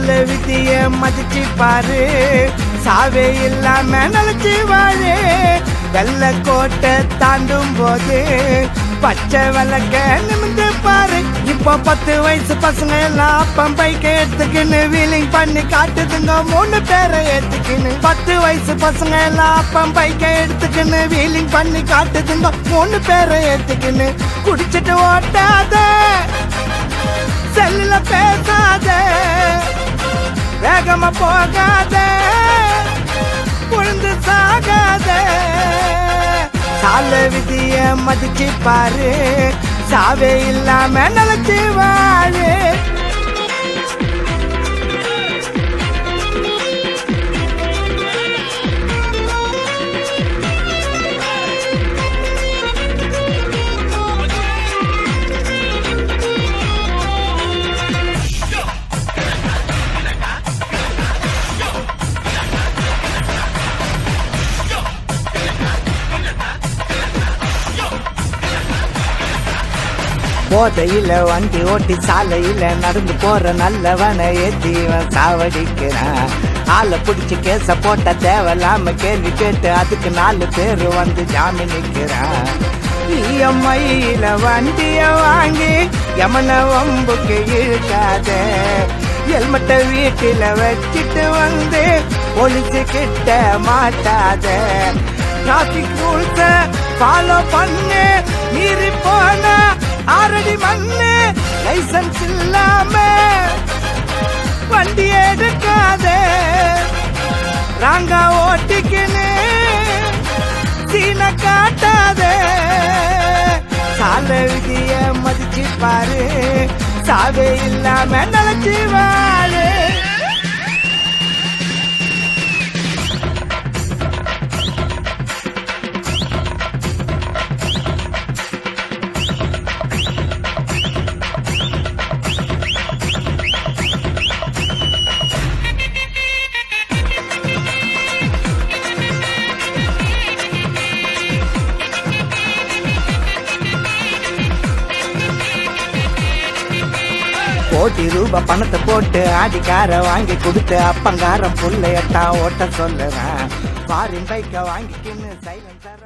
சால விதிய மதிச்சு பாரு சாவே இல்லாம நினைச்சு வாழு வெள்ள கோட்டை தாண்டும் போது பச்சை விளக்க நிமிந்து பாரு இப்போ பத்து வயசு பசங்க எல்லாம் அப்பம் பைக்க எடுத்துக்கின்னு வீலிங் பண்ணி காட்டுதுங்க மூணு பேரை ஏத்துக்கின்னு பத்து வயசு பசங்க எல்லாம் அப்பம் பைக்க எடுத்துக்கின்னு வீலிங் பண்ணி காட்டுதுங்க மூணு பேரை ஏத்துக்கின்னு குடிச்சிட்டு ஓட்டாத செல்லுல பேசாத வேகமா போகாத புழுந்து சாகாத சால விதிய மதிச்சு பாரு சாவே இல்லாம நினைச்சு வாழு போதையில வண்டி ஓட்டி சாலையில நடந்து போற நல்லவனை ஏத்தி இவன் சாவடிக்கிறான் ஆளை பிடிச்சு கேச போட்ட தேவையில்லாம கேள்வி கேட்டு அதுக்கு நாலு பேர் வந்து ஜாமீன் நிக்கிறான் இஎம்ஐயில வண்டிய வாங்கி யமன வம்புக்கு இழுக்காத ஹெல்மெட்டை வீட்டில வச்சிட்டு வந்து போலீஸு கிட்ட மாட்டாத டிராபிக் ரூல்ஸ ஃபாலோ பண்ணு மீறி போன ஆரடி மண்ணு லைசன்ஸ் இல்லாம வண்டி எடுக்காதே ராங்கா ஓட்டிக்கின்னு சீன காட்டாதே சால விதிய மதிச்சு பாரு சாவே இல்லாம நினைச்சு வாழு கோடி ரூபாய் பணத்தை போட்டு ஆடிக்கார வாங்கி கொடுத்து அப்பங்காரம் புள்ளையத்தான் ஓட்ட சொல்லுறேன் ஃபாரின் பைக்க வாங்கிக்கின்னு சைலன்சர்